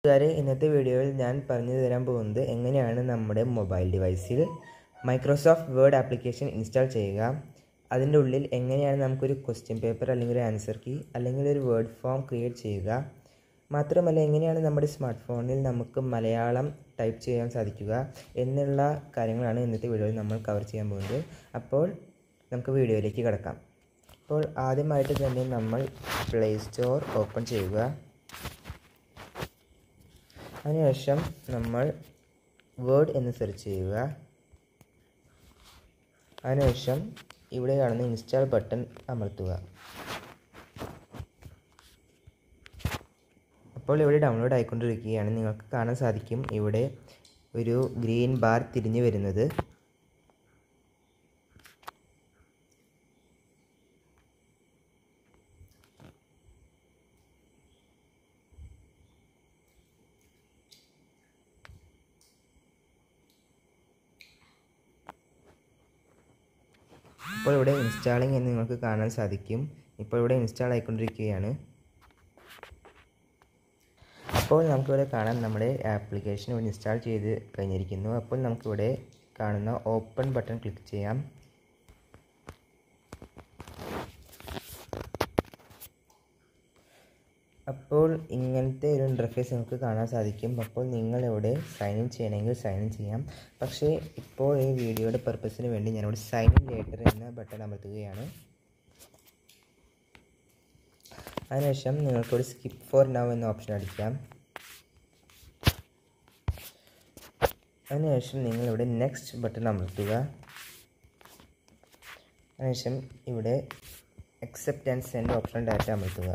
കൂട്ടുകാരെ ഇന്നത്തെ വീഡിയോയിൽ ഞാൻ പറഞ്ഞു തരാൻ പോകുന്നത് എങ്ങനെയാണ് നമ്മുടെ മൊബൈൽ ഡിവൈസിൽ മൈക്രോസോഫ്റ്റ് വേർഡ് ആപ്ലിക്കേഷൻ ഇൻസ്റ്റാൾ ചെയ്യുക അതിൻ്റെ ഉള്ളിൽ എങ്ങനെയാണ് നമുക്കൊരു ക്വസ്റ്റ്യൻ പേപ്പർ അല്ലെങ്കിൽ ഒരു ആൻസർ കീ അല്ലെങ്കിൽ ഒരു വേർഡ് ഫോം ക്രിയേറ്റ് ചെയ്യുക മാത്രമല്ല എങ്ങനെയാണ് നമ്മുടെ സ്മാർട്ട് ഫോണിൽ നമുക്ക് മലയാളം ടൈപ്പ് ചെയ്യാൻ സാധിക്കുക എന്നുള്ള കാര്യങ്ങളാണ് ഇന്നത്തെ വീഡിയോയിൽ നമ്മൾ കവർ ചെയ്യാൻ പോകുന്നത് അപ്പോൾ നമുക്ക് വീഡിയോയിലേക്ക് കിടക്കാം അപ്പോൾ ആദ്യമായിട്ട് തന്നെ നമ്മൾ പ്ലേ സ്റ്റോർ ഓപ്പൺ ചെയ്യുക അതിനുശേഷം നമ്മൾ വേർഡ് എന്ന് സെർച്ച് ചെയ്യുക അതിനുശേഷം ഇവിടെ കാണുന്ന ഇൻസ്റ്റാൾ ബട്ടൺ അമർത്തുക അപ്പോൾ ഇവിടെ ഡൗൺലോഡ് ആയിക്കൊണ്ടിരിക്കുകയാണ് നിങ്ങൾക്ക് കാണാൻ സാധിക്കും ഇവിടെ ഒരു ഗ്രീൻ ബാർ തിരിഞ്ഞു വരുന്നത് ഇപ്പോൾ ഇവിടെ ഇൻസ്റ്റാളിംഗ് എന്ന് നിങ്ങൾക്ക് കാണാൻ സാധിക്കും ഇപ്പോൾ ഇവിടെ ഇൻസ്റ്റാൾ ആയിക്കൊണ്ടിരിക്കുകയാണ് അപ്പോൾ നമുക്കിവിടെ കാണാം നമ്മുടെ ആപ്ലിക്കേഷൻ ഇവിടെ ഇൻസ്റ്റാൾ ചെയ്ത് കഴിഞ്ഞിരിക്കുന്നു അപ്പോൾ നമുക്കിവിടെ കാണുന്ന ഓപ്പൺ ബട്ടൺ ക്ലിക്ക് ചെയ്യാം അപ്പോൾ ഇങ്ങനത്തെ ഒരു ഇൻ്റർഫേസ് നിങ്ങൾക്ക് കാണാൻ സാധിക്കും അപ്പോൾ നിങ്ങളിവിടെ സൈൻ ഇൻ ചെയ്യണമെങ്കിൽ സൈൻ ഇൻ ചെയ്യാം പക്ഷേ ഇപ്പോൾ ഈ വീഡിയോയുടെ പർപ്പസിന് വേണ്ടി ഞാനിവിടെ സൈൻ ഇൻ ലേറ്റർ എന്ന ബട്ടൺ അമർത്തുകയാണ് അതിനുശേഷം നിങ്ങൾക്കിവിടെ സ്കിപ്പ് ഫോർ നൗ എന്ന ഓപ്ഷൻ അടിക്കാം അതിനുശേഷം നിങ്ങളിവിടെ നെക്സ്റ്റ് ബട്ടൺ അമർത്തുക അതിനുശേഷം ഇവിടെ accept and send option data അമർത്തുക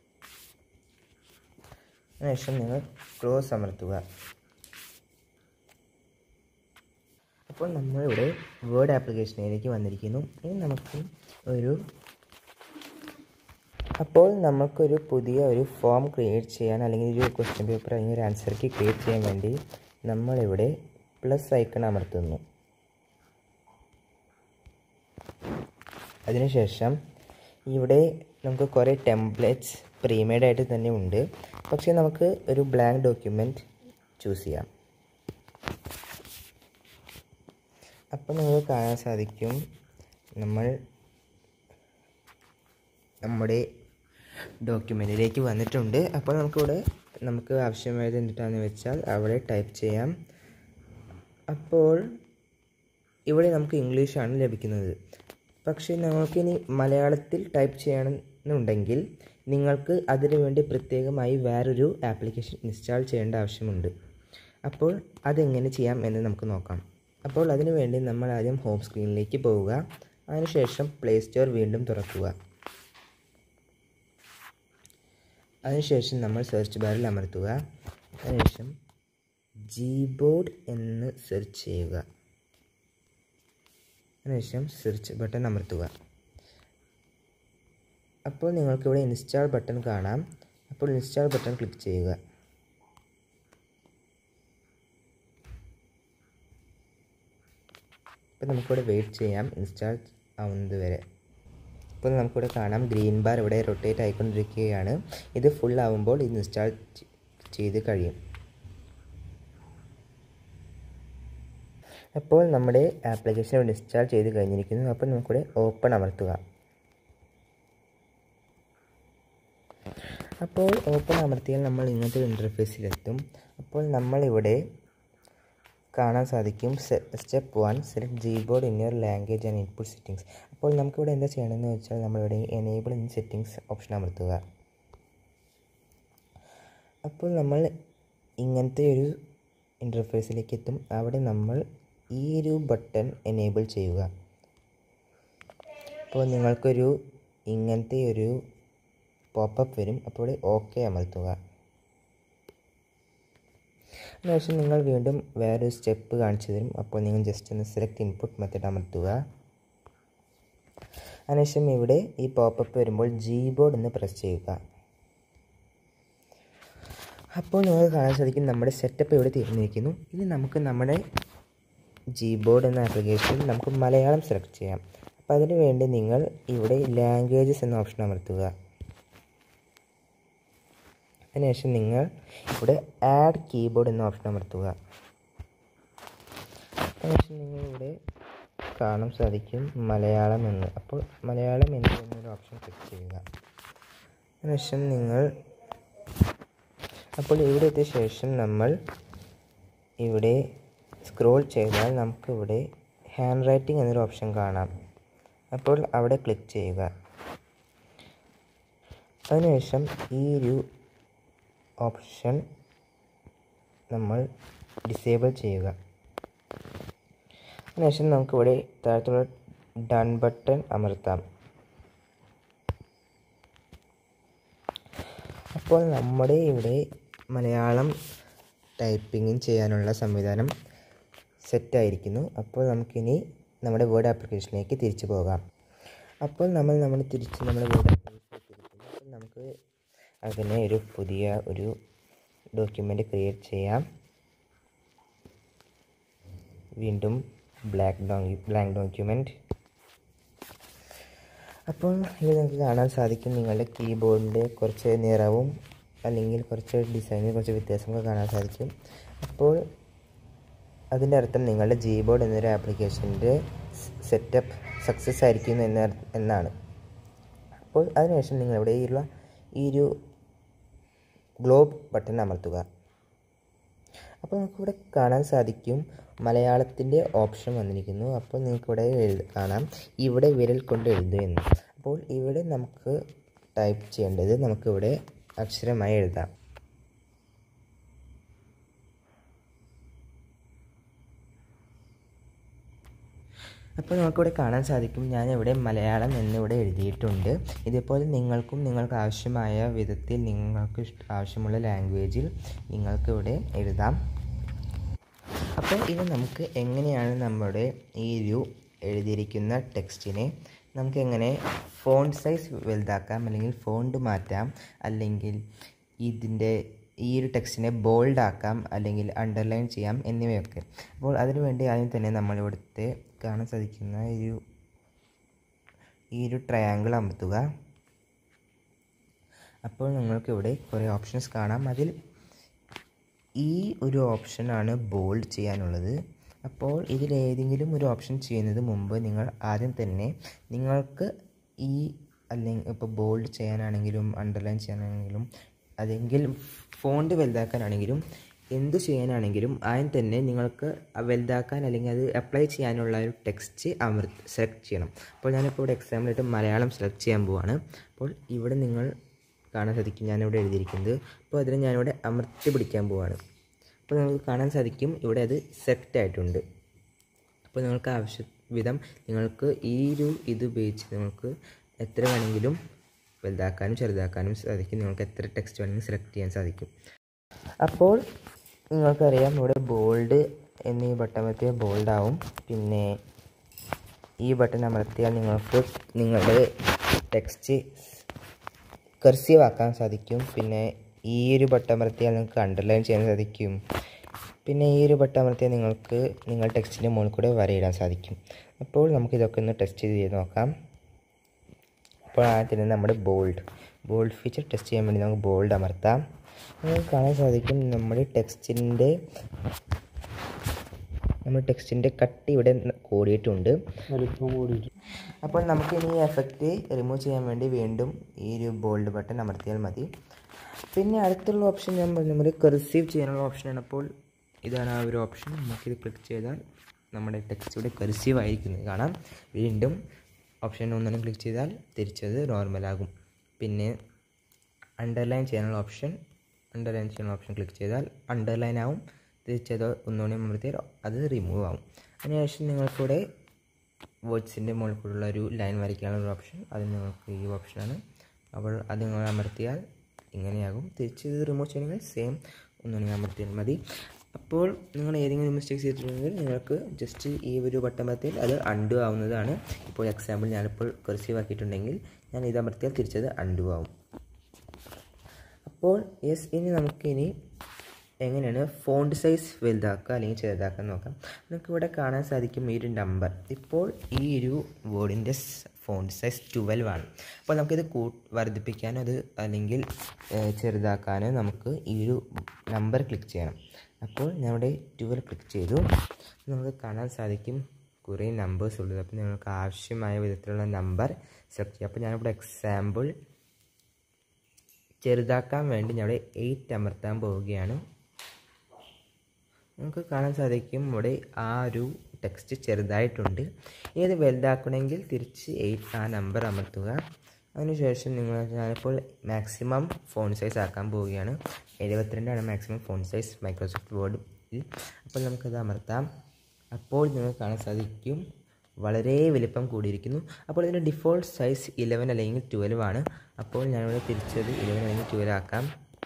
അതിനുശേഷം നിങ്ങൾ ക്ലോസ് അമർത്തുക അപ്പോൾ നമ്മളിവിടെ വേർഡ് ആപ്ലിക്കേഷനിലേക്ക് വന്നിരിക്കുന്നു ഇനി നമുക്ക് ഒരു അപ്പോൾ നമുക്കൊരു പുതിയ ഒരു ഫോം ക്രിയേറ്റ് ചെയ്യാൻ അല്ലെങ്കിൽ ഒരു ക്വസ്റ്റ്യൻ പേപ്പർ അല്ലെങ്കിൽ ഒരു ആൻസർ കീ ക്രിയേറ്റ് ചെയ്യാൻ വേണ്ടി നമ്മളിവിടെ പ്ലസ് ഐക്കൺ അമർത്തുന്നു അതിനുശേഷം ഇവിടെ നമുക്ക് കുറേ ടെംപ്ലേറ്റ്സ് പ്രീമെയ്ഡ് ആയിട്ട് തന്നെ ഉണ്ട് പക്ഷേ നമുക്ക് ഒരു ബ്ലാങ്ക് ഡോക്യുമെൻറ്റ് ചൂസ് ചെയ്യാം അപ്പോൾ നിങ്ങൾക്ക് കാണാൻ സാധിക്കും നമ്മൾ നമ്മുടെ ഡോക്യുമെൻറ്റിലേക്ക് വന്നിട്ടുണ്ട് അപ്പോൾ നമുക്കിവിടെ നമുക്ക് ആവശ്യമായത് എന്തിട്ടാണെന്ന് വെച്ചാൽ അവിടെ ടൈപ്പ് ചെയ്യാം അപ്പോൾ ഇവിടെ നമുക്ക് ഇംഗ്ലീഷാണ് ലഭിക്കുന്നത് പക്ഷേ നമുക്കിനി മലയാളത്തിൽ ടൈപ്പ് ചെയ്യണമെന്നുണ്ടെങ്കിൽ നിങ്ങൾക്ക് അതിനു വേണ്ടി പ്രത്യേകമായി വേറൊരു ആപ്ലിക്കേഷൻ ഇൻസ്റ്റാൾ ചെയ്യേണ്ട ആവശ്യമുണ്ട് അപ്പോൾ അതെങ്ങനെ ചെയ്യാം എന്ന് നമുക്ക് നോക്കാം അപ്പോൾ അതിനു വേണ്ടി നമ്മൾ ആദ്യം ഹോം സ്ക്രീനിലേക്ക് പോവുക അതിനുശേഷം പ്ലേ സ്റ്റോർ വീണ്ടും തുറക്കുക അതിനുശേഷം നമ്മൾ സെർച്ച് ബാറിൽ അമർത്തുക അതിനുശേഷം ജീബോർഡ് എന്ന് സെർച്ച് ചെയ്യുക അതിനുശേഷം സെർച്ച് ബട്ടൺ അമർത്തുക അപ്പോൾ നിങ്ങൾക്കിവിടെ ഇൻസ്റ്റാൾ ബട്ടൺ കാണാം അപ്പോൾ ഇൻസ്റ്റാൾ ബട്ടൺ ക്ലിക്ക് ചെയ്യുക അപ്പോൾ നമുക്കിവിടെ വെയിറ്റ് ചെയ്യാം ഇൻസ്റ്റാൾ ആവുന്നത് വരെ ഇപ്പോൾ നമുക്കിവിടെ കാണാം ഗ്രീൻ ബാർ ഇവിടെ റൊട്ടേറ്റ് ആയിക്കൊണ്ടിരിക്കുകയാണ് ഇത് ഫുൾ ആവുമ്പോൾ ഇത് ഇൻസ്റ്റാൾ ചെയ്ത് കഴിയും അപ്പോൾ നമ്മുടെ ആപ്ലിക്കേഷൻ ഇവിടെ ഇൻസ്റ്റാൾ ചെയ്ത് കഴിഞ്ഞിരിക്കുന്നു അപ്പോൾ നമുക്കിവിടെ ഓപ്പൺ അമർത്തുക അപ്പോൾ ഓപ്പൺ അമർത്തിയാൽ നമ്മൾ ഇങ്ങനത്തെ ഒരു ഇൻ്റർഫേസിലെത്തും അപ്പോൾ നമ്മളിവിടെ കാണാൻ സാധിക്കും step one select Gboard in your language and input settings അപ്പോൾ നമുക്കിവിടെ എന്താ ചെയ്യണമെന്ന് വെച്ചാൽ നമ്മളിവിടെ എനേബിൾ ഇൻ സെറ്റിങ്സ് ഓപ്ഷൻ അമർത്തുക അപ്പോൾ നമ്മൾ ഇങ്ങനത്തെ ഒരു ഇൻ്റർഫേസിലേക്ക് എത്തും അവിടെ നമ്മൾ ഈ ഒരു ബട്ടൺ എനേബിൾ ചെയ്യുക അപ്പോൾ നിങ്ങൾക്കൊരു ഇങ്ങനത്തെ ഒരു പോപ്പപ്പ് വരും അപ്പോൾ ഓക്കെ അമർത്തുക അതിനുശേഷം നിങ്ങൾ വീണ്ടും വേറൊരു സ്റ്റെപ്പ് കാണിച്ചു തരും അപ്പോൾ നിങ്ങൾ ജസ്റ്റ് ഒന്ന് സെലക്ട് ഇൻപുട്ട് മെത്തേഡ് അമർത്തുക അതിനുശേഷം ഇവിടെ ഈ പോപ്പപ്പ് വരുമ്പോൾ ജീബോർഡ് എന്ന് പ്രസ് ചെയ്യുക അപ്പോൾ നിങ്ങൾക്ക് കാണാൻ സാധിക്കും നമ്മുടെ സെറ്റപ്പ് ഇവിടെ തീർന്നിരിക്കുന്നു ഇനി നമുക്ക് നമ്മുടെ ജീബോർഡ് എന്ന ആപ്ലിക്കേഷനിൽ നമുക്ക് മലയാളം സെലക്ട് ചെയ്യാം അപ്പോൾ അതിന് വേണ്ടി നിങ്ങൾ ഇവിടെ ലാംഗ്വേജസ് എന്ന ഓപ്ഷൻ അമർത്തുക അതിനുശേഷം നിങ്ങൾ ഇവിടെ ആഡ് കീബോർഡ് എന്ന ഓപ്ഷൻ അമർത്തുക അതിനുശേഷം നിങ്ങൾ ഇവിടെ കാണാൻ സാധിക്കും മലയാളം എന്ന് അപ്പോൾ മലയാളം എന്ന് എന്നൊരു ഓപ്ഷൻ ക്ലിക്ക് ചെയ്യുക അതിനുശേഷം നിങ്ങൾ അപ്പോൾ ഇവിടെ എത്തിയ ശേഷം നമ്മൾ ഇവിടെ സ്ക്രോൾ ചെയ്താൽ നമുക്കിവിടെ ഹാൻഡ് റൈറ്റിംഗ് എന്നൊരു ഓപ്ഷൻ കാണാം അപ്പോൾ അവിടെ ക്ലിക്ക് ചെയ്യുക അതിനുശേഷം ഈ ഒരു ഓപ്ഷൻ നമ്മൾ ഡിസേബിൾ ചെയ്യുക അതിനുശേഷം നമുക്കിവിടെ താഴത്തുള്ള ഡൺ ബട്ടൺ അമർത്താം അപ്പോൾ നമ്മുടെ ഇവിടെ മലയാളം ടൈപ്പിംഗ് ചെയ്യാനുള്ള സംവിധാനം സെറ്റായിരിക്കുന്നു അപ്പോൾ നമുക്കിനി നമ്മുടെ വേർഡ് ആപ്ലിക്കേഷനിലേക്ക് തിരിച്ചു പോകാം അപ്പോൾ നമ്മൾ നമ്മൾ തിരിച്ച് നമ്മുടെ വേർഡ് ആപ്ലിക്കേഷനിലേക്ക് അപ്പോൾ നമുക്ക് അതിനെ ഒരു പുതിയ ഒരു ഡോക്യുമെൻ്റ് ക്രിയേറ്റ് ചെയ്യാം വീണ്ടും ബ്ലാക്ക് ഡോ ബ്ലാങ്ക് ഡോക്യുമെൻറ്റ് അപ്പോൾ ഇത് നിങ്ങൾക്ക് കാണാൻ സാധിക്കും നിങ്ങളുടെ കീബോർഡിൻ്റെ കുറച്ച് നിറവും അല്ലെങ്കിൽ കുറച്ച് ഡിസൈനിൽ കുറച്ച് വ്യത്യാസമൊക്കെ കാണാൻ സാധിക്കും അപ്പോൾ അതിൻ്റെ അർത്ഥം നിങ്ങളുടെ ജീബോർഡ് എന്നൊരു ആപ്ലിക്കേഷൻ്റെ സെറ്റപ്പ് സക്സസ് ആയിരിക്കും എന്ന എന്നാണ് അപ്പോൾ അതിനുശേഷം നിങ്ങളിവിടെ ഉള്ള ഈ ഒരു ഗ്ലോബ് ബട്ടൺ അമർത്തുക അപ്പോൾ നമുക്കിവിടെ കാണാൻ സാധിക്കും മലയാളത്തിൻ്റെ ഓപ്ഷൻ വന്നിരിക്കുന്നു അപ്പോൾ നിങ്ങൾക്കിവിടെ എഴുത കാണാം ഇവിടെ വിരൽ കൊണ്ട് എഴുതുക എന്ന് അപ്പോൾ ഇവിടെ നമുക്ക് ടൈപ്പ് ചെയ്യേണ്ടത് നമുക്കിവിടെ അക്ഷരമായി എഴുതാം അപ്പോൾ നമുക്കിവിടെ കാണാൻ സാധിക്കും ഞാനിവിടെ മലയാളം എന്നിവിടെ എഴുതിയിട്ടുണ്ട് ഇതേപോലെ നിങ്ങൾക്കും നിങ്ങൾക്ക് ആവശ്യമായ വിധത്തിൽ നിങ്ങൾക്ക് ആവശ്യമുള്ള ലാംഗ്വേജിൽ നിങ്ങൾക്കിവിടെ എഴുതാം അപ്പോൾ ഇത് നമുക്ക് എങ്ങനെയാണ് നമ്മുടെ ഈ ഒരു എഴുതിയിരിക്കുന്ന ടെക്സ്റ്റിനെ നമുക്ക് എങ്ങനെ ഫോണ്ട് സൈസ് വലുതാക്കാം അല്ലെങ്കിൽ ഫോണ്ട് മാറ്റാം അല്ലെങ്കിൽ ഇതിൻ്റെ ഈ ഒരു ടെക്സ്റ്റിനെ ബോൾഡ് ആക്കാം അല്ലെങ്കിൽ അണ്ടർലൈൻ ചെയ്യാം എന്നിവയൊക്കെ അപ്പോൾ അതിനുവേണ്ടി ആദ്യം തന്നെ നമ്മൾ ഇവിടുത്തെ കാണാൻ സാധിക്കുന്ന ഒരു ഈ ഒരു ട്രയാങ്കിൾ അമർത്തുക അപ്പോൾ നിങ്ങൾക്കിവിടെ കുറേ ഓപ്ഷൻസ് കാണാം അതിൽ ഈ ഒരു ഓപ്ഷനാണ് ബോൾഡ് ചെയ്യാനുള്ളത് അപ്പോൾ ഇതിലേതെങ്കിലും ഒരു ഓപ്ഷൻ ചെയ്യുന്നത് മുമ്പ് നിങ്ങൾ ആദ്യം തന്നെ നിങ്ങൾക്ക് ഈ അല്ലെങ്കിൽ ഇപ്പോൾ ബോൾഡ് ചെയ്യാനാണെങ്കിലും അണ്ടർലൈൻ ചെയ്യാനാണെങ്കിലും അല്ലെങ്കിൽ ഫോണ്ട് വലുതാക്കാനാണെങ്കിലും എന്ത് ചെയ്യാനാണെങ്കിലും ആദ്യം തന്നെ നിങ്ങൾക്ക് വലുതാക്കാൻ അല്ലെങ്കിൽ അത് അപ്ലൈ ചെയ്യാനുള്ള ഒരു ടെക്സ്റ്റ് അമർ സെലക്ട് ചെയ്യണം അപ്പോൾ ഞാനിപ്പോൾ ഇവിടെ എക്സാമ്പിളായിട്ട് മലയാളം സെലക്ട് ചെയ്യാൻ പോവാണ് അപ്പോൾ ഇവിടെ നിങ്ങൾ കാണാൻ സാധിക്കും ഞാനിവിടെ എഴുതിയിരിക്കുന്നത് അപ്പോൾ അതിന് ഞാനിവിടെ അമർത്തി പിടിക്കാൻ പോവാണ് അപ്പോൾ നിങ്ങൾക്ക് കാണാൻ സാധിക്കും ഇവിടെ അത് സെലക്ട് ആയിട്ടുണ്ട് അപ്പോൾ നിങ്ങൾക്ക് ആവശ്യ വിധം നിങ്ങൾക്ക് ഈ ഒരു ഇത് ഉപയോഗിച്ച് നിങ്ങൾക്ക് എത്ര വേണമെങ്കിലും വലുതാക്കാനും ചെറുതാക്കാനും സാധിക്കും നിങ്ങൾക്ക് എത്ര ടെക്സ്റ്റ് വേണമെങ്കിലും സെലക്ട് ചെയ്യാൻ സാധിക്കും അപ്പോൾ നിങ്ങൾക്കറിയാം ഇവിടെ ബോൾഡ് എന്നീ ബട്ടൺ അമർത്തിയാൽ ബോൾഡ് ആവും പിന്നെ ഈ ബട്ടൺ അമർത്തിയാൽ നിങ്ങൾക്ക് നിങ്ങളുടെ ടെക്സ്റ്റ് കർസീവ് ആക്കാൻ സാധിക്കും പിന്നെ ഈ ഒരു ബട്ടൺ അമർത്തിയാൽ നിങ്ങൾക്ക് അണ്ടർലൈൻ ചെയ്യാൻ സാധിക്കും പിന്നെ ഈ ഒരു ബട്ടൺ അമർത്തിയാൽ നിങ്ങൾക്ക് നിങ്ങൾ ടെക്സ്റ്റിൻ്റെ മുകളിൽ കൂടെ വരയിടാൻ സാധിക്കും അപ്പോൾ നമുക്കിതൊക്കെ ഒന്ന് ടെസ്റ്റ് ചെയ്ത് നോക്കാം അപ്പോൾ ആദ്യം നമ്മുടെ ബോൾഡ് ബോൾഡ് ഫീച്ചർ ടെസ്റ്റ് ചെയ്യാൻ വേണ്ടി നമുക്ക് ബോൾഡ് അമർത്താം നിങ്ങൾക്ക് കാണാൻ സാധിക്കും നമ്മുടെ ടെക്സ്റ്റിൻ്റെ നമ്മുടെ ടെക്സ്റ്റിൻ്റെ കട്ടി ഇവിടെ കൂടിയിട്ടുണ്ട് വലിപ്പം കൂടിയിട്ട് അപ്പോൾ നമുക്ക് ഇനി ഈ എഫക്റ്റ് റിമൂവ് ചെയ്യാൻ വേണ്ടി വീണ്ടും ഈ ഒരു ബോൾഡ് ബട്ടൺ അമർത്തിയാൽ മതി പിന്നെ അടുത്തുള്ള ഓപ്ഷൻ ഞാൻ പറഞ്ഞു നമ്മൾ കർസീവ് ചെയ്യാനുള്ള ഓപ്ഷനാണ് അപ്പോൾ ഇതാണ് ആ ഒരു ഓപ്ഷൻ നമുക്കിത് ക്ലിക്ക് ചെയ്താൽ നമ്മുടെ ടെക്സ്റ്റ് ഇവിടെ കർസീവ് ആയിരിക്കുന്നത് കാണാം വീണ്ടും ഓപ്ഷൻ ഒന്നും ക്ലിക്ക് ചെയ്താൽ തിരിച്ചത് നോർമലാകും പിന്നെ അണ്ടർലൈൻ ചെയ്യാനുള്ള ഓപ്ഷൻ അണ്ടർലൈൻ ചെയ്യാനുള്ള ഓപ്ഷൻ ക്ലിക്ക് ചെയ്താൽ അണ്ടർലൈൻ ആവും തിരിച്ചത് ഒന്നുകൂടി അമർത്തിയാൽ അത് റിമൂവ് ആവും അതിനുശേഷം നിങ്ങൾക്കിവിടെ വേർഡ്സിൻ്റെ മുകളിൽ കൂടെയുള്ള ഒരു ലൈൻ വരയ്ക്കാനുള്ള ഒരു ഓപ്ഷൻ അത് നിങ്ങൾക്ക് ഈ ഓപ്ഷനാണ് അപ്പോൾ അത് നിങ്ങൾ അമർത്തിയാൽ ഇങ്ങനെയാകും തിരിച്ച് ഇത് റിമൂവ് ചെയ്യണമെങ്കിൽ സെയിം ഒന്നുകൂടി അമർത്തിയാൽ മതി അപ്പോൾ നിങ്ങൾ ഏതെങ്കിലും മിസ്റ്റേക്സ് ചെയ്തിട്ടുണ്ടെങ്കിൽ നിങ്ങൾക്ക് ജസ്റ്റ് ഈ ഒരു ബട്ടൺ അമർത്തിയാൽ അത് അൺഡു ആവുന്നതാണ് ഇപ്പോൾ എക്സാമ്പിൾ ഞാനിപ്പോൾ കർസീവ് ആക്കിയിട്ടുണ്ടെങ്കിൽ ഞാൻ ഇത് അമർത്തിയാൽ തിരിച്ചത് അൺഡു ആവും അപ്പോൾ യെസ് ഇനി നമുക്കിനി എങ്ങനെയാണ് ഫോണ്ട് സൈസ് വലുതാക്കുക അല്ലെങ്കിൽ ചെറുതാക്കുക നോക്കാം നമുക്ക് ഇവിടെ കാണാൻ സാധിക്കും ഈ ഒരു നമ്പർ ഇപ്പോൾ ഈ ഒരു വേർഡിൻ്റെ ഫോണ്ട് സൈസ് ട്വൽവ് ആണ് അപ്പോൾ നമുക്കിത് കൂ വർദ്ധിപ്പിക്കാനോ അത് അല്ലെങ്കിൽ ഏഹ്, ചെറുതാക്കാനോ നമുക്ക് ഈ ഒരു നമ്പർ ക്ലിക്ക് ചെയ്യണം അപ്പോൾ ഞാനിവിടെ ട്വൽവ് ക്ലിക്ക് ചെയ്തു നമുക്ക് കാണാൻ സാധിക്കും കുറേ നമ്പേഴ്സ് ഉള്ളത് അപ്പോൾ നിങ്ങൾക്ക് ആവശ്യമായ വിധത്തിലുള്ള നമ്പർ സെലക്ട് ചെയ്യാം അപ്പോൾ ഞാനിവിടെ എക്സാമ്പിൾ ചെറുതാക്കാൻ വേണ്ടി ഞാനിവിടെ എയ്റ്റ് അമർത്താൻ പോവുകയാണ് നമുക്ക് കാണാൻ സാധിക്കും ഇവിടെ ആ ഒരു ടെക്സ്റ്റ് ചെറുതായിട്ടുണ്ട് ഏത് വലുതാക്കണമെങ്കിൽ തിരിച്ച് എയ്റ്റ് ആ നമ്പർ അമർത്തുക അതിനുശേഷം നിങ്ങൾ ഞാനിപ്പോൾ മാക്സിമം ഫോൺ സൈസ് ആക്കാൻ പോവുകയാണ് എഴുപത്തിരണ്ടാണ് മാക്സിമം ഫോൺ സൈസ് മൈക്രോസോഫ്റ്റ് വേർഡിൽ അപ്പോൾ നമുക്കത് അമർത്താം അപ്പോൾ നിങ്ങൾക്ക് കാണാൻ സാധിക്കും വളരെ വലിപ്പം കൂടിയിരിക്കുന്നു അപ്പോൾ ഇതിൻ്റെ ഡിഫോൾട്ട് സൈസ് ഇലവൻ അല്ലെങ്കിൽ ട്വൽവ് ആണ് അപ്പോൾ ഞാനിവിടെ തിരിച്ചത് ഇലവൻ അല്ലെങ്കിൽ ട്വൽവ് ആക്കാം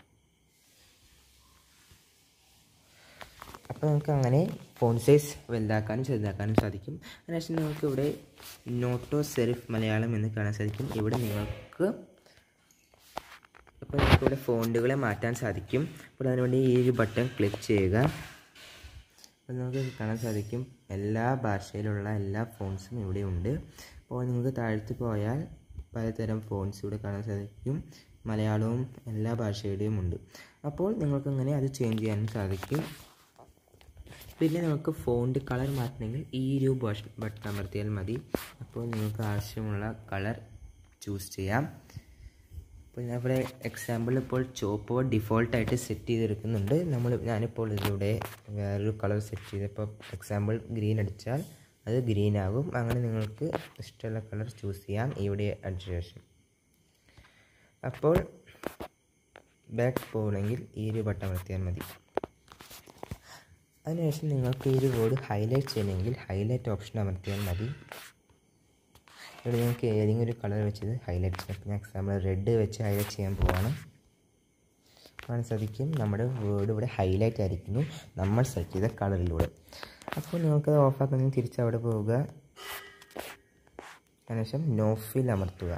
അപ്പോൾ നമുക്ക് അങ്ങനെ ഫോൺ സൈസ് വലുതാക്കാനും ചെറുതാക്കാനും സാധിക്കും അതിനുശേഷം നിങ്ങൾക്ക് ഇവിടെ നോട്ടോ സെറിഫ് മലയാളം എന്ന് കാണാൻ സാധിക്കും ഇവിടെ നിങ്ങൾക്ക് അപ്പോൾ നിങ്ങൾക്ക് ഇവിടെ ഫോണ്ടുകളെ മാറ്റാൻ സാധിക്കും അപ്പോൾ അതിനുവേണ്ടി ഈ ഒരു ബട്ടൺ ക്ലിക്ക് ചെയ്യുക അപ്പോൾ നമുക്ക് കാണാൻ സാധിക്കും എല്ലാ ഭാഷയിലുള്ള എല്ലാ ഫോൺസും ഇവിടെ ഉണ്ട് അപ്പോൾ നിങ്ങൾക്ക് താഴ്ത്തി പോയാൽ പലതരം ഫോൺസ് ഇവിടെ കാണാൻ സാധിക്കും മലയാളവും എല്ലാ ഭാഷയുടെയും ഉണ്ട് അപ്പോൾ നിങ്ങൾക്കങ്ങനെ അത് ചേഞ്ച് ചെയ്യാനും സാധിക്കും പിന്നെ നിങ്ങൾക്ക് ഫോണ്ട് കളർ മാറ്റണമെങ്കിൽ ഈ ഒരു ബഷ് ബട്ടൺ അമർത്തിയാൽ മതി അപ്പോൾ നിങ്ങൾക്ക് ആവശ്യമുള്ള കളർ ചൂസ് ചെയ്യാം അപ്പോൾ ഞാൻ ഇവിടെ എക്സാമ്പിൾ ഇപ്പോൾ ചുവപ്പ് ഡിഫോൾട്ടായിട്ട് സെറ്റ് ചെയ്തെടുക്കുന്നുണ്ട് നമ്മൾ ഞാനിപ്പോൾ ഇതിലൂടെ വേറൊരു കളർ സെറ്റ് ചെയ്തപ്പോൾ എക്സാമ്പിൾ ഗ്രീൻ അടിച്ചാൽ അത് ഗ്രീൻ ആകും അങ്ങനെ നിങ്ങൾക്ക് ഇഷ്ടമുള്ള കളർ ചൂസ് ചെയ്യാം ഇവിടെ അടിച്ച ശേഷം അപ്പോൾ ബാക്ക് പോകണമെങ്കിൽ ഈ ഒരു ബട്ടൺ അമർത്തിയാൽ മതി അതിനുശേഷം നിങ്ങൾക്ക് ഈ ഒരു വേർഡ് ഹൈലൈറ്റ് ചെയ്യണമെങ്കിൽ ഹൈലൈറ്റ് ഓപ്ഷൻ അമർത്തിയാൽ മതി ഇവിടെ നിങ്ങൾക്ക് ഏതെങ്കിലും ഒരു കളർ വെച്ചത് ഹൈലൈറ്റ് ചെയ്യാം അപ്പോൾ ഞാൻ എക്സാമ്പിൾ റെഡ് വെച്ച് ഹൈലൈറ്റ് ചെയ്യാൻ പോവാണ് കാണാൻ സാധിക്കും നമ്മുടെ വേർഡ് ഇവിടെ ഹൈലൈറ്റ് ആയിരിക്കുന്നു നമ്മൾ സെലക്ട് ചെയ്ത കളറിലൂടെ അപ്പോൾ നിങ്ങൾക്കത് ഓഫാക്കുന്ന തിരിച്ച് അവിടെ പോവുക അതിനുശേഷം നോഫിൽ അമർത്തുക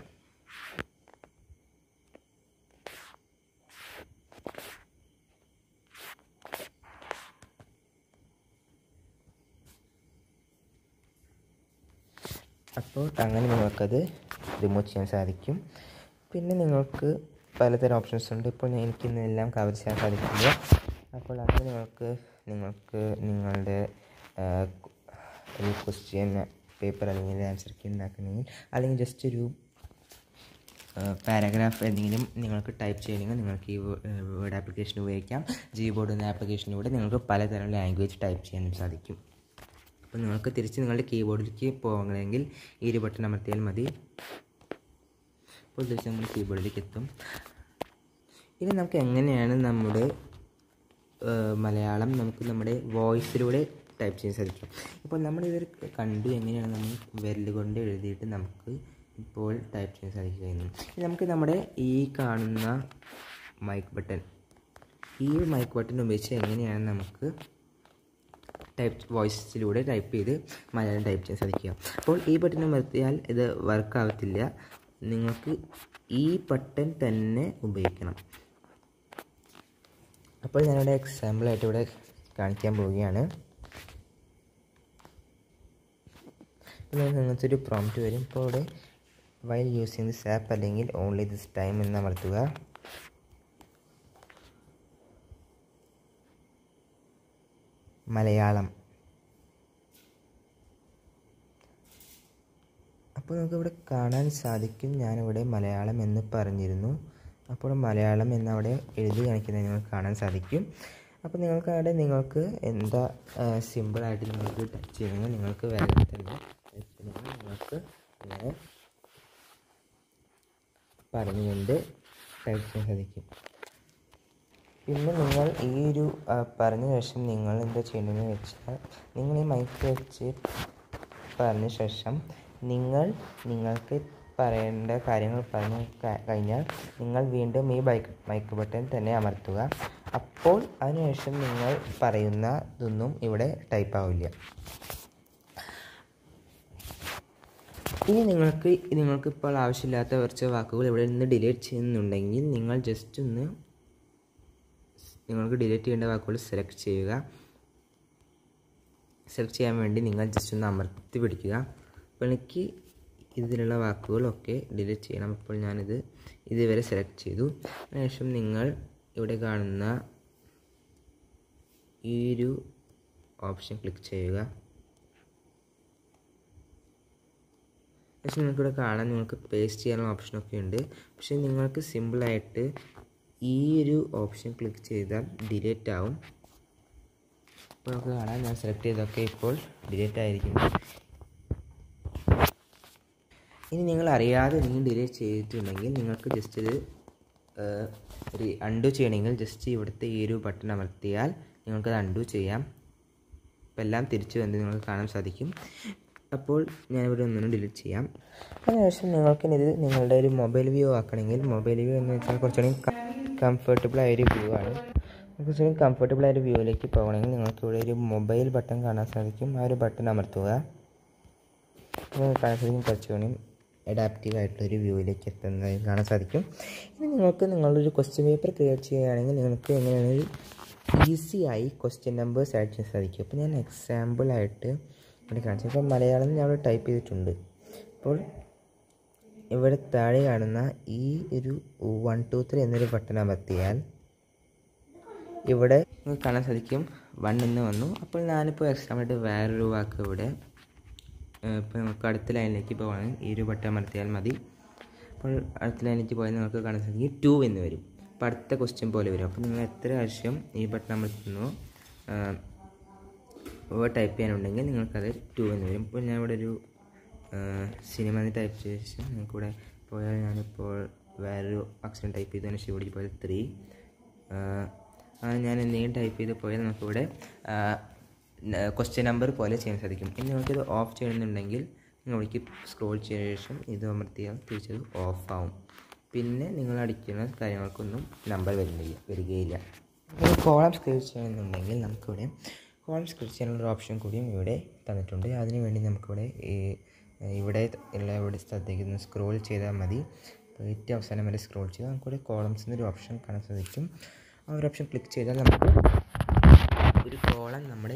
അപ്പോൾ അങ്ങനെ നിങ്ങൾക്കത് റിമൂവ് ചെയ്യാൻ സാധിക്കും പിന്നെ നിങ്ങൾക്ക് പലതരം ഓപ്ഷൻസ് ഉണ്ട് ഇപ്പോൾ ഞാൻ എനിക്കിന്നെല്ലാം കവർ ചെയ്യാൻ സാധിക്കില്ല അപ്പോൾ അങ്ങനെ നിങ്ങൾക്ക് നിങ്ങൾക്ക് നിങ്ങളുടെ ആ, ഒരു ക്വസ്റ്റ്യൻ പേപ്പർ അല്ലെങ്കിൽ ആൻസർ കീ ഉണ്ടാക്കണമെങ്കിൽ അല്ലെങ്കിൽ ജസ്റ്റ് ഒരു പാരഗ്രാഫ് എന്തെങ്കിലും നിങ്ങൾക്ക് ടൈപ്പ് ചെയ്യണമെങ്കിൽ നിങ്ങൾക്ക് ഈ വേർഡ് ആപ്ലിക്കേഷൻ ഉപയോഗിക്കാം ജി ബോർഡ് എന്ന ആപ്ലിക്കേഷനിലൂടെ നിങ്ങൾക്ക് പലതരം ലാംഗ്വേജ് ടൈപ്പ് ചെയ്യാനും സാധിക്കും അപ്പോൾ നിങ്ങൾക്ക് തിരിച്ച് നിങ്ങളുടെ കീബോർഡിലേക്ക് പോകണമെങ്കിൽ ഈ ഒരു ബട്ടൺ അമർത്തിയാൽ മതി അപ്പോൾ തിരിച്ച് നമ്മൾ കീബോർഡിലേക്ക് എത്തും ഇനി നമുക്ക് എങ്ങനെയാണ് നമ്മുടെ ഏഹ്, മലയാളം നമുക്ക് നമ്മുടെ വോയിസിലൂടെ ടൈപ്പ് ചെയ്യാൻ സാധിക്കും ഇപ്പോൾ നമ്മളിതൊരു കണ്ടു എങ്ങനെയാണ് നമ്മൾ വിരൽ കൊണ്ട് എഴുതിയിട്ട് നമുക്ക് ഇപ്പോൾ ടൈപ്പ് ചെയ്യാൻ സാധിക്കുന്നു ഇനി നമുക്ക് നമ്മുടെ ഈ കാണുന്ന മൈക്ക് ബട്ടൺ ഈ മൈക്ക് ബട്ടൺ ഉപയോഗിച്ച് എങ്ങനെയാണ് നമുക്ക് ടൈപ്പ് വോയിസിലൂടെ ടൈപ്പ് ചെയ്ത് മലയാളം ടൈപ്പ് ചെയ്യാൻ സാധിക്കുക അപ്പോൾ ഈ ബട്ടൺ അമർത്തിയാൽ ഇത് വർക്ക് ആവത്തില്ല നിങ്ങൾക്ക് ഈ ബട്ടൺ തന്നെ ഉപയോഗിക്കണം അപ്പോൾ ഞാനിവിടെ എക്സാമ്പിളായിട്ട് ഇവിടെ കാണിക്കാൻ പോവുകയാണ് ഇപ്പോൾ നിങ്ങൾക്ക് ഒരു പ്രോംപ്റ്റ് വരും ഇപ്പോൾ ഇവിടെ വൈൽ യൂസിങ് ദിസ് ആപ്പ് അല്ലെങ്കിൽ ഓൺലി ദിസ് ടൈം എന്ന് അമർത്തുക മലയാളം അപ്പോൾ നമുക്കിവിടെ കാണാൻ സാധിക്കും ഞാനിവിടെ മലയാളം എന്ന് പറഞ്ഞിരുന്നു അപ്പോൾ മലയാളം എന്നവിടെ എഴുതി കാണിക്കുന്നത് നിങ്ങൾക്ക് കാണാൻ സാധിക്കും അപ്പോൾ നിങ്ങൾക്ക് അവിടെ നിങ്ങൾക്ക് എന്താ സിമ്പിളായിട്ട് നിങ്ങൾക്ക് ടച്ച് ചെയ്യണമെങ്കിൽ നിങ്ങൾക്ക് വേഗത്തിൽ തന്നെ ടച്ച് ചെയ്യണമെങ്കിൽ നിങ്ങൾക്ക് അങ്ങനെ പറഞ്ഞുകൊണ്ട് ടൈപ്പ് ചെയ്യാൻ സാധിക്കും പിന്നെ നിങ്ങൾ ഈ ഒരു ആ, പറഞ്ഞ ശേഷം നിങ്ങൾ എന്താ ചെയ്യേണ്ടതെന്ന് വെച്ചാൽ നിങ്ങൾ ഈ മൈക്ക് വെച്ച് പറഞ്ഞ ശേഷം നിങ്ങൾ നിങ്ങൾക്ക് പറയേണ്ട കാര്യങ്ങൾ പറഞ്ഞു ക- കഴിഞ്ഞാൽ നിങ്ങൾ വീണ്ടും ഈ ബൈക്ക് മൈക്ക് ബട്ടൺ തന്നെ അമർത്തുക അപ്പോൾ അതിനുശേഷം നിങ്ങൾ പറയുന്ന ഇതൊന്നും ഇവിടെ ടൈപ്പ് ആവില്ല ഇനി നിങ്ങൾക്ക് നിങ്ങൾക്ക് ഇപ്പോൾ ആവശ്യമില്ലാത്ത കുറച്ച് വാക്കുകൾ ഇവിടെ നിന്ന് ഡിലീറ്റ് ചെയ്യുന്നുണ്ടെങ്കിൽ നിങ്ങൾ ജസ്റ്റ് ഒന്ന് നിങ്ങൾക്ക് ഡിലീറ്റ് ചെയ്യേണ്ട വാക്കുകൾ സെലക്ട് ചെയ്യുക സെലക്ട് ചെയ്യാൻ വേണ്ടി നിങ്ങൾ ജസ്റ്റ് ഒന്ന് അമർത്തി പിടിക്കുക അപ്പോൾ എനിക്ക് ഇതിലുള്ള വാക്കുകളൊക്കെ ഡിലീറ്റ് ചെയ്യണം അപ്പോൾ ഞാനിത് ഇതുവരെ സെലക്ട് ചെയ്തു അതിനുശേഷം നിങ്ങൾ ഇവിടെ കാണുന്ന ഈ ഒരു ഓപ്ഷൻ ക്ലിക്ക് ചെയ്യുക പക്ഷേ നിങ്ങൾക്കിവിടെ കാണാൻ നിങ്ങൾക്ക് പേസ്റ്റ് ചെയ്യാനുള്ള ഓപ്ഷനൊക്കെ ഉണ്ട് പക്ഷേ നിങ്ങൾക്ക് സിമ്പിളായിട്ട് ഈ ഒരു ഓപ്ഷൻ ക്ലിക്ക് ചെയ്താൽ ഡിലീറ്റ് ആവും ഇപ്പോൾ നമുക്ക് കാണാം ഞാൻ സെലക്ട് ചെയ്തൊക്കെ ഇപ്പോൾ ഡിലീറ്റ് ആയിരിക്കുന്നു ഇനി നിങ്ങൾ അറിയാതെ നിങ്ങൾ ഡിലീറ്റ് ചെയ്തിട്ടുണ്ടെങ്കിൽ നിങ്ങൾക്ക് ജസ്റ്റ് ഇത് ഒരു അൺഡു ചെയ്യണമെങ്കിൽ ജസ്റ്റ് ഇവിടുത്തെ ഈ ഒരു ബട്ടൺ അമർത്തിയാൽ നിങ്ങൾക്കത് അൺഡു ചെയ്യാം അപ്പോൾ എല്ലാം തിരിച്ചു വന്ന് നിങ്ങൾക്ക് കാണാൻ സാധിക്കും അപ്പോൾ ഞാനിവിടെ ഒന്നും ഡിലീറ്റ് ചെയ്യാം അതിനുശേഷം നിങ്ങൾക്ക് ഇത് നിങ്ങളുടെ ഒരു മൊബൈൽ വ്യൂ ആക്കണമെങ്കിൽ മൊബൈൽ വ്യൂ എന്ന് വെച്ചാൽ കുറച്ചുകൂടി കംഫർട്ടബിൾ ആയൊരു വ്യൂ ആണ് കുറച്ചുകൂടി കംഫർട്ടബിൾ ആയൊരു വ്യൂവിലേക്ക് പോകണമെങ്കിൽ നിങ്ങൾക്ക് ഇവിടെ ഒരു മൊബൈൽ ബട്ടൺ കാണാൻ സാധിക്കും ആ ഒരു ബട്ടൺ അമർത്തുക അപ്പോൾ കാണാൻ സാധിക്കും കുറച്ചുകൂടി അഡാപ്റ്റീവ് ആയിട്ടുള്ളൊരു വ്യൂവിലേക്ക് എത്തുന്നതായി കാണാൻ സാധിക്കും ഇനി നിങ്ങൾക്ക് നിങ്ങളൊരു ക്വസ്റ്റ്യൻ പേപ്പർ ക്രിയേറ്റ് ചെയ്യുകയാണെങ്കിൽ നിങ്ങൾക്ക് എങ്ങനെയാണ് ഒരു ഈസി ആയി ക്വസ്റ്റ്യൻ നമ്പേഴ്സ് ആഡ് ചെയ്യാൻ സാധിക്കും അപ്പോൾ ഞാൻ എക്സാമ്പിളായിട്ട് ഇവിടെ കാണിച്ചു ഇപ്പോൾ മലയാളം ഞാൻ ഇവിടെ ടൈപ്പ് ചെയ്തിട്ടുണ്ട് അപ്പോൾ ഇവിടെ താഴെ കാണുന്ന ഈ ഒരു വൺ ടു ത്രീ എന്നൊരു ബട്ടൺ അമർത്തിയാൽ ഇവിടെ നിങ്ങൾക്ക് കാണാൻ സാധിക്കും വൺ എന്ന് വന്നു അപ്പോൾ ഞാനിപ്പോൾ എക്സാമ്പിളായിട്ട് വേറൊരു വാക്ക് ഇവിടെ ഇപ്പോൾ നമുക്ക് അടുത്ത ലൈനിലേക്ക് പോകാൻ ഈ ഒരു ബട്ടൺ അമർത്തിയാൽ മതി അപ്പോൾ അടുത്ത ലൈനിലേക്ക് പോയാൽ നിങ്ങൾക്ക് കാണാൻ സാധിക്കും ടു എന്ന് വരും അപ്പോൾ അടുത്ത ക്വസ്റ്റ്യൻ പോലെ വരും അപ്പോൾ നിങ്ങൾ എത്ര പ്രാവശ്യം ഈ ബട്ടൺ അമർത്തുന്നു വേർഡ് ടൈപ്പ് ചെയ്യാനുണ്ടെങ്കിൽ നിങ്ങൾക്കത് ടു എന്ന് വരും ഇപ്പോൾ ഞാൻ ഇവിടെ ഒരു സിനിമ എന്ന് ടൈപ്പ് ചെയ്ത ശേഷം നിങ്ങൾക്കിവിടെ പോയാൽ ഞാനിപ്പോൾ വേറൊരു അക്ഷരം ടൈപ്പ് ചെയ്തതിന് ശേഷം ഇവിടെ പോയാൽ ത്രീ ഞാൻ എന്തെങ്കിലും ടൈപ്പ് ചെയ്ത് പോയാൽ നമുക്കിവിടെ ക്വസ്റ്റ്യൻ നമ്പർ പോലെ ചെയ്യാൻ സാധിക്കും ഇനി നിങ്ങൾക്കിത് ഓഫ് ചെയ്യണമെന്നുണ്ടെങ്കിൽ നിങ്ങൾ ഇവിടേക്ക് സ്ക്രോൾ ചെയ്ത ശേഷം ഇത് അമർത്തിയാൽ തിരിച്ചത് ഓഫ് ആവും പിന്നെ നിങ്ങൾ അടിക്കുന്ന കാര്യങ്ങൾക്കൊന്നും നമ്പർ വരുന്നില്ല വരികയില്ല ഇനി കോളം ക്രിയേറ്റ് ചെയ്യണമെന്നുണ്ടെങ്കിൽ നമുക്കിവിടെ കോളം ക്രിയേറ്റ് ചെയ്യാനുള്ള ഓപ്ഷൻ കൂടിയും ഇവിടെ തന്നിട്ടുണ്ട് അതിനു വേണ്ടി നമുക്കിവിടെ ഈ ഇവിടെ ഉള്ള ഇവിടെ സ്ഥലത്തേക്ക് ഒന്ന് സ്ക്രോൾ ചെയ്താൽ മതി അപ്പോൾ ഏറ്റവും അവസാനം വരെ സ്ക്രോൾ ചെയ്താൽ നമുക്കിവിടെ കോളംസ് എന്നൊരു ഓപ്ഷൻ കാണാൻ സാധിക്കും ആ ഒരു ഓപ്ഷൻ ക്ലിക്ക് ചെയ്താൽ നമുക്ക് ഒരു കോളം നമ്മുടെ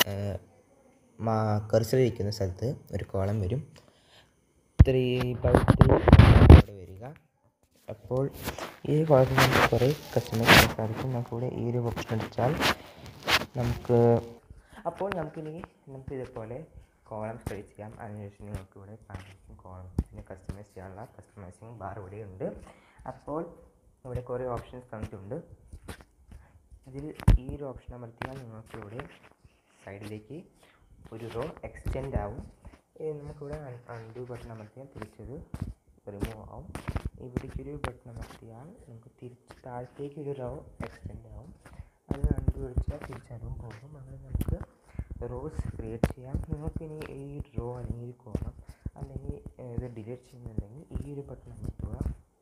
കർസർ ഇരിക്കുന്ന സ്ഥലത്ത് ഒരു കോളം വരും ത്രീ ബൈ ത്രീ ഇവിടെ വരിക അപ്പോൾ ഈ കോളത്തിൽ നമുക്ക് കുറേ കസ്റ്റമൈസ് ചെയ്യാൻ സാധിക്കും നമുക്കിവിടെ ഈ ഒരു ഓപ്ഷൻ അടിച്ചാൽ നമുക്ക് അപ്പോൾ നമുക്കിനി നമുക്ക് ഇതേപോലെ കോളം ക്രിയേറ്റ് ചെയ്യാം അതിനുശേഷം നിങ്ങൾക്ക് ഇവിടെ കാണിക്കും കോളംസിന് കസ്റ്റമൈസ് ചെയ്യാനുള്ള കസ്റ്റമൈസിങ് ബാർ ഇവിടെ ഉണ്ട് അപ്പോൾ ഇവിടെ കുറേ ഓപ്ഷൻസ് തന്നിട്ടുണ്ട് ഇതിൽ ഈ ഒരു ഓപ്ഷൻ അമർത്തിയാൽ നിങ്ങൾക്ക് ഇവിടെ സൈഡിലേക്ക് ഒരു റോ എക്സ്റ്റെൻഡ് ആവും നമുക്കിവിടെ അൺഡു ബട്ടൺ അമർത്തിയാൽ തിരിച്ചത് റിമൂവ് ആവും ഇവിടേക്ക് ഒരു ബട്ടൺ അമർത്തിയാൽ നമുക്ക് തിരിച്ച് താഴത്തേക്ക് ഒരു റോ എക്സ്റ്റെൻഡ് ആവും അത് അൺഡു അടിച്ചാൽ തിരിച്ചതും പോകും അങ്ങനെ നമുക്ക് റോസ് ക്രിയേറ്റ് ചെയ്യാം നിങ്ങൾക്ക് ഇനി ഈ റോ അല്ലെങ്കിൽ ഈ കോളം അല്ലെങ്കിൽ ഇത് ഡിലീറ്റ് ചെയ്യുന്നുണ്ടെങ്കിൽ ഈ ഒരു ബട്ടൺ അമർത്തുക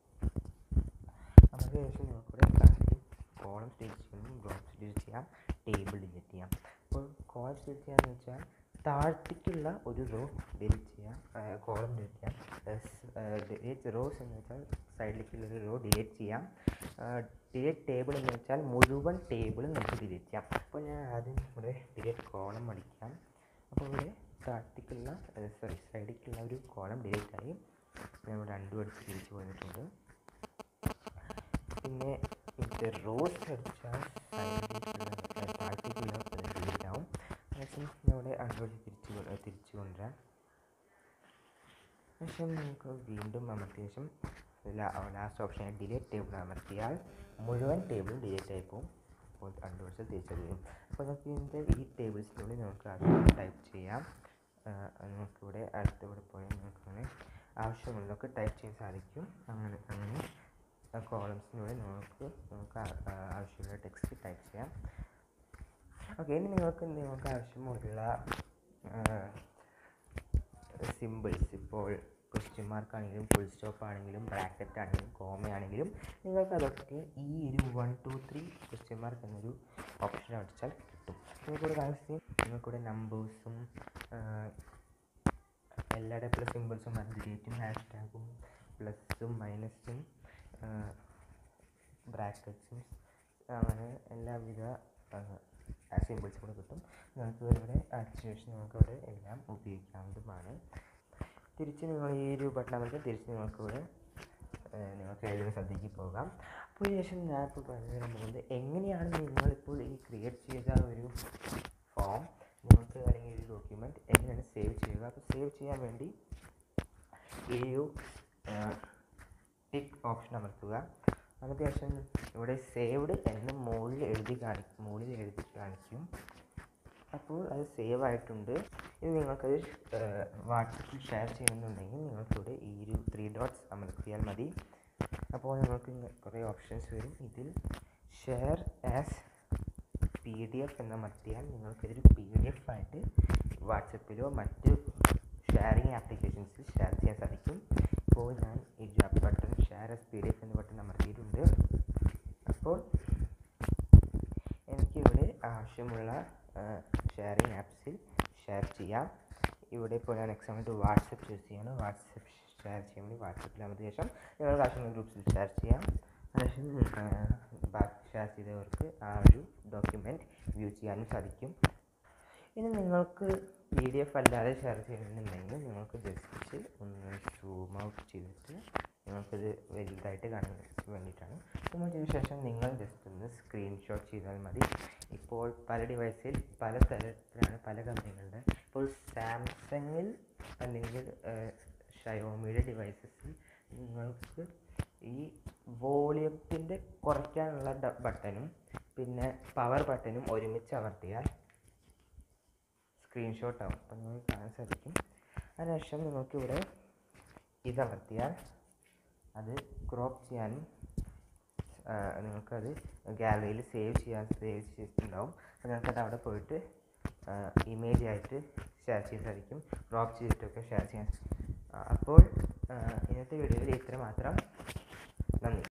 അതിന് ശേഷം നമുക്കിവിടെ കോളംസ് ഡിലീറ്റ് ചെയ്യണം ബ്ലോക്സ് ഡിലീറ്റ് ചെയ്യാം ടേബിൾ ഡിലീറ്റ് ചെയ്യാം അപ്പോൾ കോളംസ് ഡിലീറ്റ് ചെയ്യാന്ന് വെച്ചാൽ താഴത്തേക്കുള്ള ഒരു റോ ഡിലീറ്റ് ചെയ്യാം കോളം ഡിലീറ്റ് ചെയ്യാം ഡിലീറ്റ് റോസ് എന്ന് വെച്ചാൽ സൈഡിലേക്കുള്ള ഒരു റോ ഡിലീറ്റ് ചെയ്യാം ഡിലീറ്റ് ടേബിൾ എന്ന് വെച്ചാൽ മുഴുവൻ ടേബിൾ നമുക്ക് ഡിലീറ്റ് ചെയ്യാം അപ്പോൾ ഞാൻ ആദ്യം ഇവിടെ ഡിലീറ്റ് കോളം അടിക്കാം അപ്പോൾ ഇവിടെ താഴത്തേക്കുള്ള സോറി സൈഡിലേക്കുള്ള ഒരു കോളം ഡിലീറ്റ് ആയി ഞാൻ ഇവിടെ രണ്ടും അടിച്ച് തിരിച്ച് പോന്നിട്ടുണ്ട് പിന്നെ ഇത് റോസ് അടിച്ചാൽ സൈഡിലേക്കുള്ള താഴത്തേക്കുള്ള ഡിലീറ്റ് ആവും ശേഷം ഇവിടെ അൺറോഡ് തിരിച്ച് തിരിച്ചു കൊണ്ടുവരാം ശേഷം നമുക്ക് വീണ്ടും അമർത്തിയ ശേഷം ലാസ്റ്റ് ഓപ്ഷൻ ഡിലീറ്റ് ടേബിൾ അമർത്തിയാൽ മുഴുവൻ ടേബിളും ഡിലീറ്റ് ആയി പോകും അപ്പോൾ അൺറോഡ്സ് തിരിച്ചറിയും അപ്പോൾ നമുക്ക് ഇതിൻ്റെ ഈ ടേബിൾസിനുള്ളിൽ നമുക്ക് അത് ടൈപ്പ് ചെയ്യാം നമുക്കിവിടെ അടുത്തിവിടെ പോയാൽ നമുക്ക് അങ്ങനെ ആവശ്യമുള്ളതൊക്കെ ടൈപ്പ് ചെയ്യാൻ സാധിക്കും അങ്ങനെ അങ്ങനെ കോളംസിലൂടെ നമുക്ക് നമുക്ക് ആവശ്യമുള്ള ടെക്സ്റ്റ് ടൈപ്പ് ചെയ്യാം ഓക്കെ ഇനി നിങ്ങൾക്ക് നിങ്ങൾക്ക് ആവശ്യമുള്ള സിമ്പിൾസ് ഇപ്പോൾ ക്വസ്റ്റ്യൻ മാർക്ക് ആണെങ്കിലും ഫുൾ സ്റ്റോപ്പ് ആണെങ്കിലും ബ്രാക്കറ്റ് ആണെങ്കിലും കോമ ആണെങ്കിലും നിങ്ങൾക്ക് അതൊക്കെ ഈ ഒരു one two three question mark എന്നൊരു ഓപ്ഷൻ അടിച്ചാൽ കിട്ടും നിങ്ങൾക്കിവിടെ കാണിച്ചു നിങ്ങൾക്കിവിടെ നമ്പേഴ്സും എല്ലാ ടൈപ്പിലുള്ള സിമ്പിൾസും അതിലേറ്റും ഹാഷ് ടാഗും പ്ലസും മൈനസും ബ്രാക്കറ്റ്സും അങ്ങനെ എല്ലാവിധ സിമ്പിൾസും കൂടെ കിട്ടും നിങ്ങൾക്ക് ഇവിടെ അടിച്ച ശേഷം നിങ്ങൾക്ക് ഇവിടെ എല്ലാം ഉപയോഗിക്കാവുന്നതുമാണ് തിരിച്ച് നിങ്ങൾ ഈ ഒരു ബട്ടൺ അമർത്തിയാൽ തിരിച്ച് നിങ്ങൾക്ക് ഇവിടെ ഏഹ്, നിങ്ങൾക്ക് ഏതെങ്കിലും സ്ഥലത്തേക്ക് പോകാം അപ്പോൾ ശേഷം ഞാൻ ഇപ്പോൾ പറഞ്ഞു തരാൻ പോകുന്നത് എങ്ങനെയാണ് നിങ്ങളിപ്പോൾ ഈ ക്രിയേറ്റ് ചെയ്ത ഒരു ഫോം നിങ്ങൾക്ക് അല്ലെങ്കിൽ ഒരു ഡോക്യുമെൻറ്റ് എങ്ങനെയാണ് സേവ് ചെയ്യുക അപ്പോൾ സേവ് ചെയ്യാൻ വേണ്ടി ഈ ഒരു ടിക്ക് ഓപ്ഷൻ അമർത്തുക അതിന് ശേഷം ഇവിടെ സേവ്ഡ് എന്ന് മുകളിൽ എഴുതി കാണിക്കും മുകളിൽ എഴുതി കാണിക്കും അപ്പോൾ അത് സേവ് ആയിട്ടുണ്ട് ഇത് നിങ്ങൾക്കത് വാട്സപ്പിൽ ഷെയർ ചെയ്യുന്നുണ്ടെങ്കിൽ നിങ്ങൾക്കിവിടെ ഈ ഒരു ത്രീ ഡോട്ട്സ് അമർത്തിയാൽ മതി അപ്പോൾ നിങ്ങൾക്ക് ഇങ്ങ- കുറേ ഓപ്ഷൻസ് വരും ഇതിൽ share as P D F എന്ന് അമർത്തിയാൽ നിങ്ങൾക്കിതൊരു പി ഡി എഫ് ആയിട്ട് വാട്സപ്പിലോ മറ്റ് ഷെയറിങ് ആപ്ലിക്കേഷൻസിൽ ഷെയർ ചെയ്യാൻ സാധിക്കും ഇപ്പോൾ ഞാൻ ഈ button share as P D F എന്ന ബട്ടൺ അമർത്തിയിട്ടുണ്ട് അപ്പോൾ എനിക്കിവിടെ ആവശ്യമുള്ള ഷെയറിങ് ആപ്സിൽ ഷെയർ ചെയ്യാം ഇവിടെ ഇപ്പോൾ ഞാൻ എക്സാമ്പിൾ വാട്സപ്പ് ചൂസ് ചെയ്യാണ് വാട്സപ്പ് ഷെയർ ചെയ്യാൻ വേണ്ടി വാട്സപ്പിൽ അമർത്തിയ ശേഷം നിങ്ങൾക്ക് ആവശ്യമുള്ള ഗ്രൂപ്പ്സിൽ ഷെയർ ചെയ്യാം അതിനുശേഷം ആ, ബാക്കി ഷെയർ ചെയ്തവർക്ക് ആ ഒരു ഡോക്യുമെൻറ്റ് വ്യൂ ചെയ്യാനും സാധിക്കും ഇനി നിങ്ങൾക്ക് പി ഡി എഫ് അല്ലാതെ ഷെയർ ചെയ്യണമെന്നുണ്ടെങ്കിൽ നിങ്ങൾക്ക് ജസ്റ്റ് ഒന്ന് സൂം ഔട്ട് ചെയ്തിട്ട് നിങ്ങൾക്കത് വലുതായിട്ട് കാണാൻ വേണ്ടിയിട്ടാണ് സൂം ഔട്ട് ചെയ്ത ശേഷം നിങ്ങൾ ജസ്റ്റ് ഒന്ന് സ്ക്രീൻഷോട്ട് ചെയ്താൽ മതി ഇപ്പോൾ പല ഡിവൈസിൽ പല തരത്തിലാണ് പല കമ്പനികളുടെ ഇപ്പോൾ സാംസങ്ങിൽ അല്ലെങ്കിൽ ഷയോമിയുടെ ഡിവൈസസിൽ നിങ്ങൾക്ക് ഈ വോളിയത്തിൻ്റെ കുറയ്ക്കാനുള്ള ഡ- ബട്ടണും പിന്നെ പവർ ബട്ടണും ഒരുമിച്ച് അമർത്തിയാൽ സ്ക്രീൻഷോട്ട് ആവും അപ്പം നിങ്ങൾക്ക് കാണാൻ സാധിക്കും അതിനുശേഷം നിങ്ങൾക്കിവിടെ ഇതമർത്തിയാൽ അത് ക്രോപ്പ് ചെയ്യാനും ആ, നിങ്ങൾക്കത് ഗാലറിയിൽ സേവ് ചെയ്യാൻ സേവ് ചെയ്തിട്ടുണ്ടാവും അപ്പോൾ നിങ്ങൾക്കത് അവിടെ പോയിട്ട് ഇമേജ് ആയിട്ട് ഷെയർ ചെയ്യാൻ സാധിക്കും ക്രോപ്പ് ചെയ്തിട്ടൊക്കെ ഷെയർ ചെയ്യാൻ ആ, അപ്പോൾ ആ, ഇന്നത്തെ വീഡിയോയിൽ ഇത്ര മാത്രം നന്ദി